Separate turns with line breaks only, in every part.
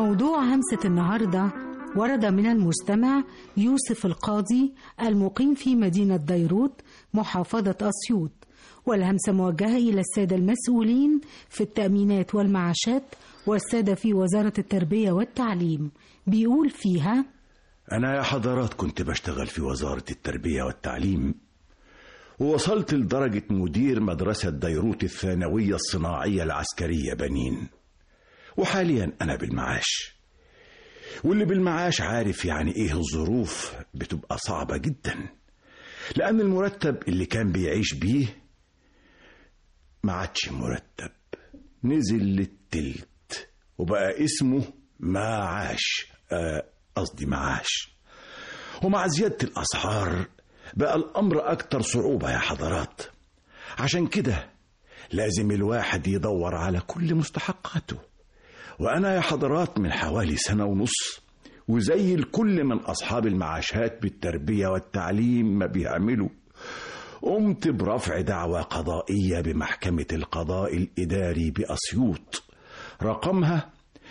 موضوع همسة النهاردة ورد من المستمع يوسف القاضي المقيم في مدينة ديروت محافظة أسيوط والهمسة موجهة إلى السادة المسؤولين في التأمينات والمعاشات والسادة في وزارة التربية والتعليم بيقول فيها
أنا يا حضرات كنت بشتغل في وزارة التربية والتعليم ووصلت لدرجة مدير مدرسة ديروت الثانوية الصناعية العسكرية بنين وحاليا أنا بالمعاش واللي بالمعاش عارف يعني إيه الظروف بتبقى صعبة جدا لأن المرتب اللي كان بيعيش بيه ما عادش مرتب نزل للتلت وبقى اسمه معاش آه، قصدي معاش ومع زيادة الأسعار بقى الأمر أكتر صعوبة يا حضرات عشان كده لازم الواحد يدور على كل مستحقاته وأنا يا حضرات من حوالي سنة ونص وزي الكل من أصحاب المعاشات بالتربية والتعليم ما بيعملوا قمت برفع دعوى قضائية بمحكمة القضاء الإداري بأسيوط رقمها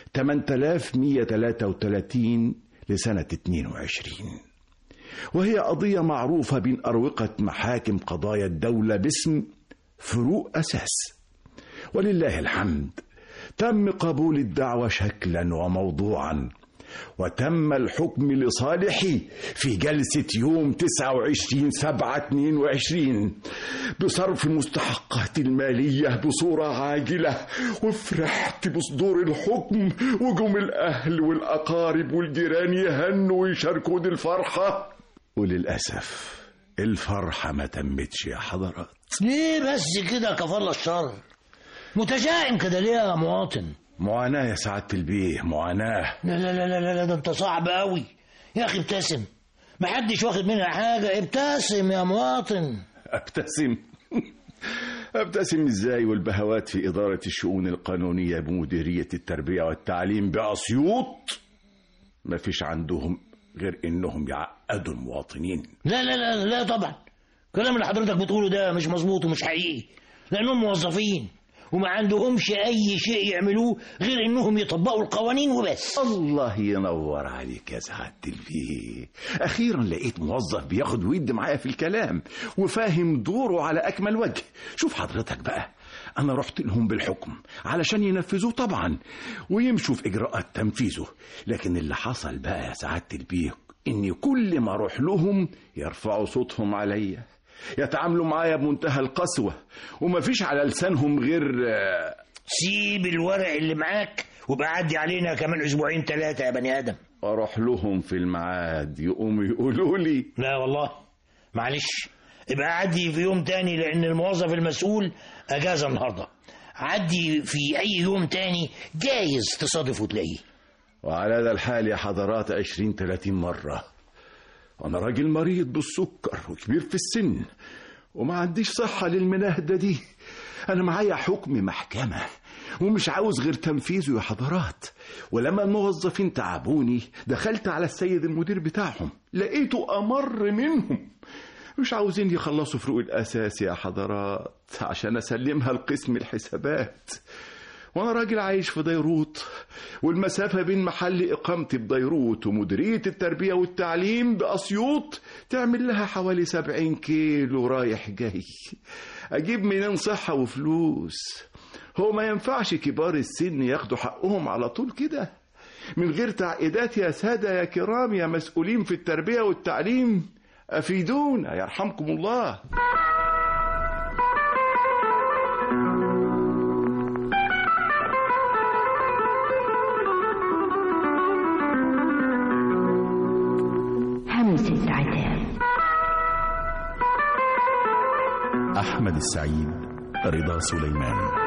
8133 لسنة 22 وهي قضية معروفة بين أروقة محاكم قضايا الدولة باسم فروق أساس ولله الحمد تم قبول الدعوة شكلا وموضوعا وتم الحكم لصالحي في جلسة يوم 29 7 22 بصرف مستحقات المالية بصورة عاجلة وفرحت بصدور الحكم وجم الأهل والأقارب والجيران يهنوا ويشاركوا دي الفرحة وللأسف الفرحة ما تمتش يا حضرات
ليه بس كده كفر الشر متشائم كده ليه يا مواطن
معاناة يا سعادة البيه معاناة
لا لا لا لا لا ده انت صعب قوي يا اخي ابتسم محدش واخد منها حاجة ابتسم يا مواطن
ابتسم ابتسم ازاي والبهوات في إدارة الشؤون القانونية بمديرية التربية والتعليم بأسيوط ما فيش عندهم غير انهم يعقدوا المواطنين
لا لا لا لا طبعا الكلام اللي حضرتك بتقوله ده مش مظبوط ومش حقيقي لانهم موظفين وما عندهمش اي شيء يعملوه غير انهم يطبقوا القوانين وبس
الله ينور عليك يا سعادة البيه أخيرا لقيت موظف بياخد ويد معايا في الكلام وفاهم دوره على أكمل وجه شوف حضرتك بقى أنا رحت لهم بالحكم علشان ينفذوه طبعا ويمشوا في إجراءات تنفيذه لكن اللي حصل بقى يا سعادة البيه إني كل ما أروح لهم يرفعوا صوتهم عليا يتعاملوا معايا بمنتهى القسوة ومفيش على لسانهم غير آه،
سيب الورق اللي معاك وبقى عدي علينا كمان اسبوعين ثلاثة يا بني ادم
أروح لهم في الميعاد يقوموا يقولوا لي
لا والله معلش ابقى عدي في يوم تاني لان الموظف المسؤول اجازة النهاردة عدي في اي يوم تاني جايز تصادف وتلاقيه
وعلى هذا الحال يا حضرات عشرين تلاتين مرة أنا راجل مريض بالسكر وكبير في السن وما عنديش صحة للمناهدة دي أنا معايا حكم محكمة ومش عاوز غير تنفيذه يا حضرات ولما الموظفين تعبوني دخلت على السيد المدير بتاعهم لقيته أمر منهم مش عاوزين يخلصوا فروق الأساس يا حضرات عشان أسلمها لقسم الحسابات وانا راجل عايش في ديروت والمسافة بين محل اقامتي بديروت ومديرية التربية والتعليم بأسيوط تعمل لها حوالي سبعين كيلو رايح جاي اجيب منين صحة وفلوس هو ما ينفعش كبار السن ياخدوا حقهم على طول كده من غير تعقيدات يا سادة يا كرام يا مسؤولين في التربية والتعليم أفيدونا يرحمكم الله
همسة عتاب
أحمد السعيد رضا سليمان